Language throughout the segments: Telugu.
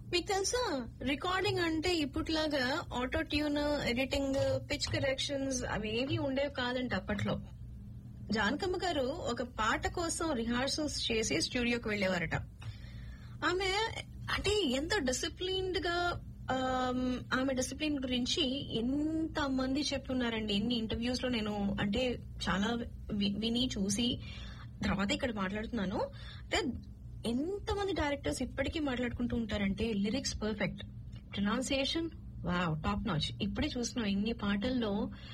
మీకు తెలుసా రికార్డింగ్ అంటే ఇప్పట్లాగా auto tune editing pitch corrections అవేవి ఉండేవి కాదంట అప్పట్లో జానకమ్మ గారు ఒక పాట కోసం రిహార్సల్స్ చేసి స్టూడియోకి వెళ్లేవారట ఆమె అంటే ఎంత డిసిప్లిన్డ్ గా ఆమ్, ఆమె డిసిప్లిన్ గురించి ఎంత మంది చెప్తున్నారండి ఎన్ని ఇంటర్వ్యూస్ లో నేను అంటే చాలా వి- విని చూసి తర్వాత ఇక్కడ మాట్లాడుతున్నాను అంటే ఎంత మంది డైరెక్టర్స్ ఇప్పటికీ మాట్లాడుకుంటూ ఉంటారంటే lyrics perfect pronunciation wow top notch ఇప్పుడే చూస్తున్నాం ఇన్ని పాటల్లో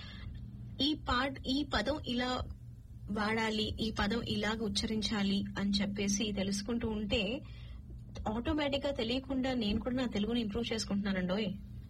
ఈ పాట ఈ పదం ఇలా వాడాలి ఈ పదం ఇలాగ ఉచ్చరించాలి అని చెప్పేసి తెలుసుకుంటూ ఉంటే ఆటోమేటిక్ గా తెలియకుండా నేను కూడా నా తెలుగుని ఇంప్రూవ్ చేసుకుంటున్నానండోయ్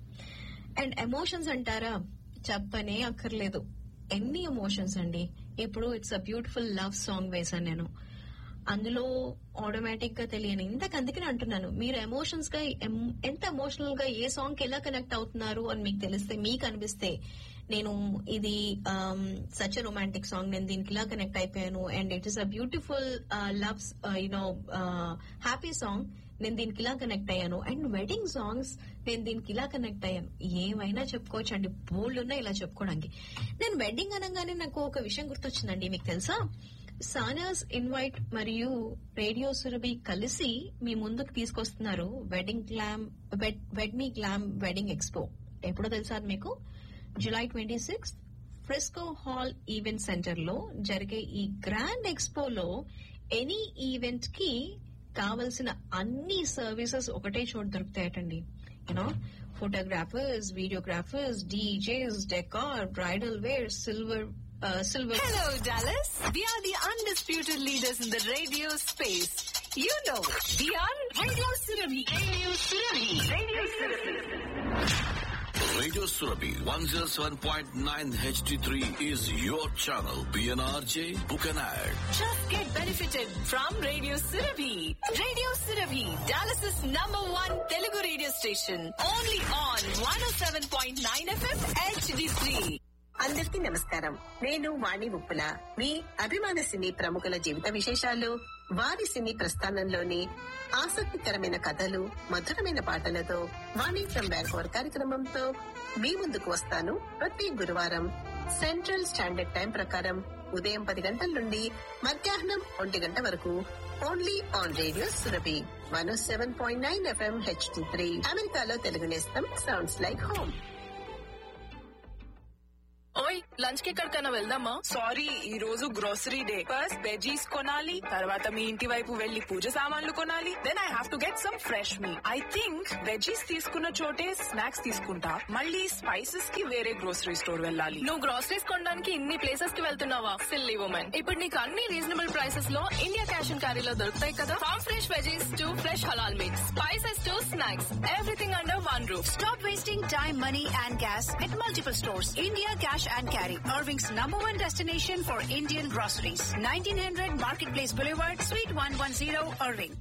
అండ్ ఎమోషన్స్ అంటారా చెప్పనే అక్కర్లేదు ఎన్ని ఎమోషన్స్ అండి ఇప్పుడు it's a beautiful love song వేశాను నేను అందులో ఆటోమేటిక్ గా తెలియని ఇంతకు అందుకని అంటున్నాను మీరు ఎమోషన్స్ గా ఎం- ఎంత ఎమోషనల్ గా ఏ సాంగ్ కి ఎలా కనెక్ట్ అవుతున్నారు అని మీకు తెలిస్తే మీకు అనిపిస్తే నేను ఇది సచ్ రొమాంటిక్ సాంగ్ నేను దీనికి ఇలా కనెక్ట్ అయిపోయాను and it is a beautiful love you know happy song నేను దీనికి ఇలా కనెక్ట్ అయ్యాను అండ్ వెడ్డింగ్ సాంగ్స్ నేను దీనికి ఇలా కనెక్ట్ అయ్యాను ఏమైనా చెప్పుకోవచ్చు అండి బోల్డ్ ఉన్నాయి ఇలా చెప్పుకోవడానికి నేను వెడ్డింగ్ అనగానే నాకు ఒక విషయం గుర్తొచ్చిందండి మీకు తెలుసా సానాస్ ఇన్వైట్ మరియు రేడియో సురభి కలిసి మీ ముందుకు తీసుకొస్తున్నారు వెడ్డింగ్ గ్లామ్ వెడ్ మీ గ్లామ్ వెడ్డింగ్ ఎక్స్పో ఎప్పుడో తెలుసా అది మీకు July twenty six Frisco hall event centre లో జరిగే ఈ గ్రాండ్ ఎక్స్పోలో ఎనీ ఈవెంట్ కి కావలసిన అన్ని సర్వీసెస్ ఒకటే చోట దొరుకుతాయటండి you know photographers videographers DJs decor bridal wear silver silver Hello, Dallas. We are the undisputed leaders in the radio space. You know, we are Radio Surabhi. Radio Surabhi. Radio Surabhi. Radio Surabhi 107.9 HD3 is your channel. PNRJ, book an ad. Just get benefited from Radio Surabhi. Radio Surabhi, Dallas's number one Telugu radio station. Only on 107.9 FM HD3. అందరికీ నమస్కారం నేను వాణి ముప్పుల మీ అభిమాన సినీ ప్రముఖుల జీవిత విశేషాలు వారి సినీ ప్రస్థానంలోని ఆసక్తికరమైన కథలు మధురమైన పాటలతో వాణి ఫ్రం బ్యాంకోర్ కార్యక్రమంతో మీ ముందుకు వస్తాను ప్రతి గురువారం సెంట్రల్ స్టాండర్డ్ టైం ప్రకారం ఉదయం పది గంటల నుండి మధ్యాహ్నం ఒంటి గంట వరకు only on radio Surabhi one seven point nine FM H three అమెరికాలో తెలుగు నేస్తం సౌండ్స్ లైక్ హోమ్ ఓయ్ లంచ్ కి ఎక్కడికైనా వెళ్దామా సారీ ఈ రోజు గ్రోసరీ డే ఫస్ట్ వెజీస్ కొనాలి తర్వాత మీ ఇంటి వైపు వెళ్లి పూజ సామాన్లు కొనాలి then I have to get some fresh మీ ఐ థింక్ వెజీస్ తీసుకున్న చోటే స్నాక్స్ తీసుకుంటా మళ్ళీ స్పైసెస్ కి వేరే గ్రోసరీ స్టోర్ వెళ్ళాలి నువ్వు గ్రోసరీస్ కొనడానికి ఇన్ని ప్లేసెస్ కి వెళ్తున్నావా సిల్లీ ఉమెన్ ఇప్పుడు నీకు అన్ని రీజనబుల్ ప్రైసెస్ లో ఇండియా క్యాష్ అండ్ క్యారీలో దొరుకుతాయి కదా farm fresh veggies to fresh halal meats spices to snacks everything under one roof Stop wasting time, money, and gas at multiple stores. India Cash and Carry, Irving's number one destination for Indian groceries. 1900 Marketplace Boulevard, Suite 110, Irving.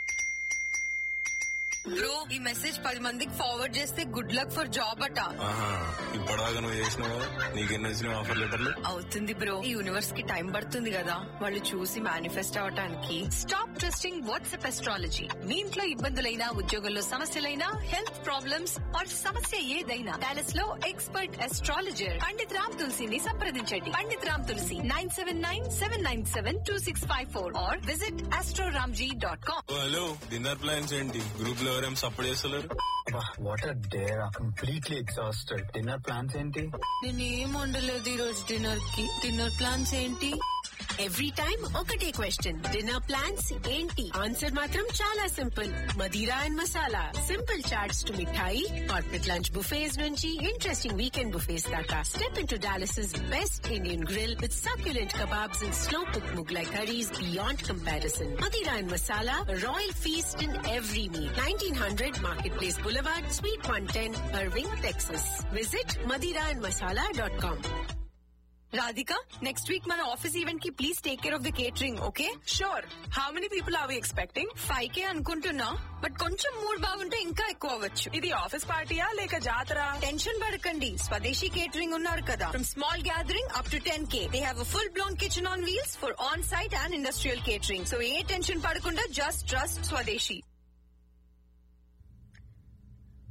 Bro ఈ మెసేజ్ పది మందికి ఫార్వర్డ్ చేస్తే గుడ్ లక్ ఫర్ జాబ్ అట ఆహా ఇప్పటిదాకా నువ్వు చేసినావు నీకెన్ని వచ్చిన ఆఫర్ లెటర్లు అవుతుంది బ్రో ఈ యూనివర్స్ కి టైం పడుతుంది కదా వాళ్ళు చూసి మేనిఫెస్ట్ అవటానికి స్టాప్ ట్రస్టింగ్ వాట్సాప్ ఎస్ట్రాలజీ మీ ఇంట్లో ఇబ్బందులైనా ఉద్యోగంలో సమస్యలైనా హెల్త్ ప్రాబ్లమ్స్ ఆర్ సమస్య ఏదైనా డాలస్ లో ఎక్స్పర్ట్ ఎస్ట్రాలజర్ పండిత్ రామ్ తులసిని సంప్రదించండి Pandit Ram Tulasi nine seven nine seven nine seven two six five four or visit astroramji dot com oh, hello dinner plans ఏంటి గ్రూప్ లో ఎవరేం సపోర్ట్ చేస్తలేరు what are there completely exhausted dinner plans ఏంటి నేను ఏం వండలేదు ఈ రోజు డిన్నర్ కి డిన్నర్ ప్లాన్స్ ఏంటి ఎవ్రీ టైం ఒకటే క్వశ్చన్ డిన్నర్ ప్లాన్స్ ఏంటి ఆన్సర్ మాత్రం చాలా simple Madira and masala simple chaats to mithai corporate lunch buffets నుంచి ఇంట్రెస్టింగ్ వీకెండ్ బుఫేస్ దాకా step in to Dallas best Indian grill with succulent kebabs and slow cooked Mughlai curries beyond comparison. Madira and Masala, a royal feast in every meal. 1900 Marketplace Boulevard, Suite 110, Irving, Texas. Visit madiraandmasala.com. Radhika next week మన ఆఫీస్ ఈవెంట్ కి please take care of the catering okay sure how many people are we expecting five K అనుకుంటున్నా బట్ కొంచెం మూడ్ బాగుంటే ఇంకా ఎక్కువ అవ్వచ్చు ఇది ఆఫీస్ పార్టీయా లేక జాతర టెన్షన్ పడకండి స్వదేశీ కేటరింగ్ ఉన్నారు కదా from small gathering up to ten K they have full blown kitchen on wheels for on site and industrial catering so ఏ టెన్షన్ పడకుండా just trust Swadeshi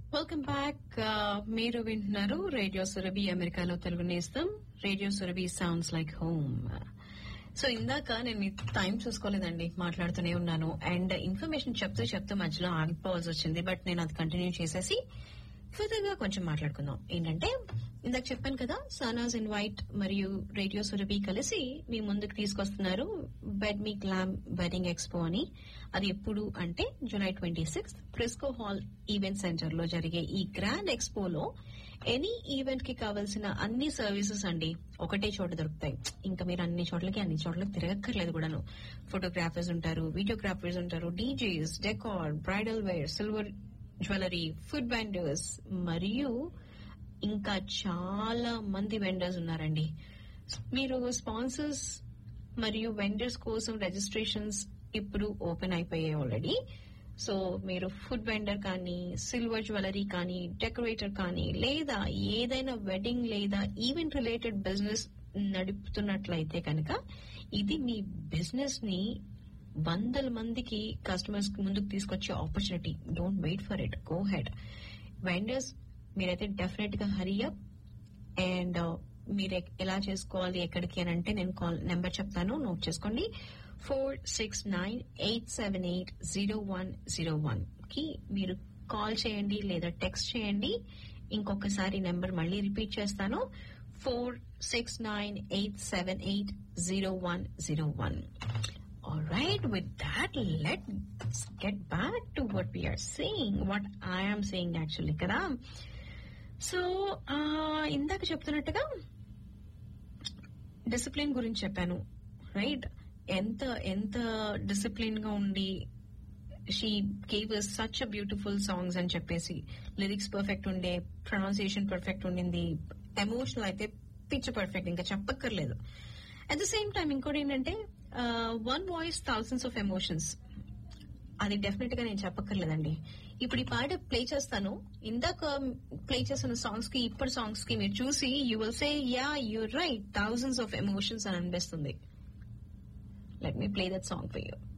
welcome back మీరు వింటున్నారు రేడియో సురభి అమెరికాలో తెలుగు నేస్తం radio Surabhi sounds like home so ఇందాక నేను మీ టైం చూసుకోలేదండి మాట్లాడుతూనే ఉన్నాను అండ్ ఇన్ఫర్మేషన్ చెప్తూ చెప్తూ మధ్యలో ఆగిపోవాల్సి వచ్చింది బట్ నేను అది కంటిన్యూ చేసేసి ఫర్దర్ కొంచెం మాట్లాడుకుందాం ఏంటంటే ఇందాక చెప్పాను కదా సానాస్ ఇన్వైట్ మరియు రేడియో సురభి కలిసి మీ ముందుకు తీసుకొస్తున్నారు బెడ్ మీ గ్లామ్ వెడ్డింగ్ ఎక్స్పో అని అది ఎప్పుడు అంటే July twenty six Frisco hall event centre లో జరిగే ఈ గ్రాండ్ ఎక్స్పోలో ఎనీ ఈవెంట్ కి కావాల్సిన అన్ని సర్వీసెస్ అండి ఒకటే చోట దొరుకుతాయి ఇంకా మీరు అన్ని చోట్లకి అన్ని చోట్లకి తిరగక్కర్లేదు కూడాను ఫోటోగ్రాఫర్స్ ఉంటారు వీడియోగ్రాఫర్స్ ఉంటారు DJs decor bridal wear silver jewellery food vendors మరియు ఇంకా చాలా మంది వెండర్స్ ఉన్నారండి మీరు స్పాన్సర్స్ మరియు వెండర్స్ కోసం రిజిస్ట్రేషన్స్ ఇప్పుడు ఓపెన్ అయిపోయాయి ఆల్రెడీ సో మీరు ఫుడ్ వెండర్ కానీ సిల్వర్ జ్యువెలరీ కానీ డెకరేటర్ కానీ లేదా ఏదైనా వెడ్డింగ్ లేదా ఈవెంట్ రిలేటెడ్ బిజినెస్ నడుపుతున్నట్లయితే కనుక ఇది మీ బిజినెస్ ని వందల మందికి కస్టమర్స్ ముందుకు తీసుకొచ్చే opportunity don't wait for it go ahead vendors మీరైతే డెఫినెట్ గా హరియప్ అండ్ మీరు ఎక్- ఎలా చేసుకోవాలి ఎక్కడికి అని అంటే నేను కాల్ నెంబర్ చెప్తాను నోట్ చేసుకోండి four six nine eight seven eight zero one zero one కి మీరు కాల్ చేయండి లేదా టెక్స్ట్ చేయండి ఇంకొకసారి నెంబర్ మళ్ళీ రిపీట్ చేస్తాను four six nine eight seven eight zero one zero one All right, with that, let's get back to what we are saying, what I am saying actually, కదా సో ఇందాక చెప్తున్నట్టుగా డిసిప్లిన్ గురించి చెప్పాను రైట్ ఎంత ఎంత డిసిప్లిన్ గా ఉండి she gave such a beautiful songs అని చెప్పేసి లిరిక్స్ పర్ఫెక్ట్ ఉండే ప్రొనౌన్సియేషన్ పర్ఫెక్ట్ ఉండింది ఎమోషనల్ అయితే పిచ్ పర్ఫెక్ట్ ఇంకా చెప్పక్కర్లేదు అట్ ద సేమ్ టైం ఇంకోటి ఏంటంటే one voice thousands of emotions అది డెఫినెట్ గా నేను చెప్పక్కర్లేదండి ఇప్పుడు ఈ పాట ప్లే చేస్తాను ఇందాక ప్లే చేసిన సాంగ్స్ కి ఇప్పటి సాంగ్స్ కి మీరు చూసి you will say yeah you right thousands of emotions అని అనిపిస్తుంది let me play that song for you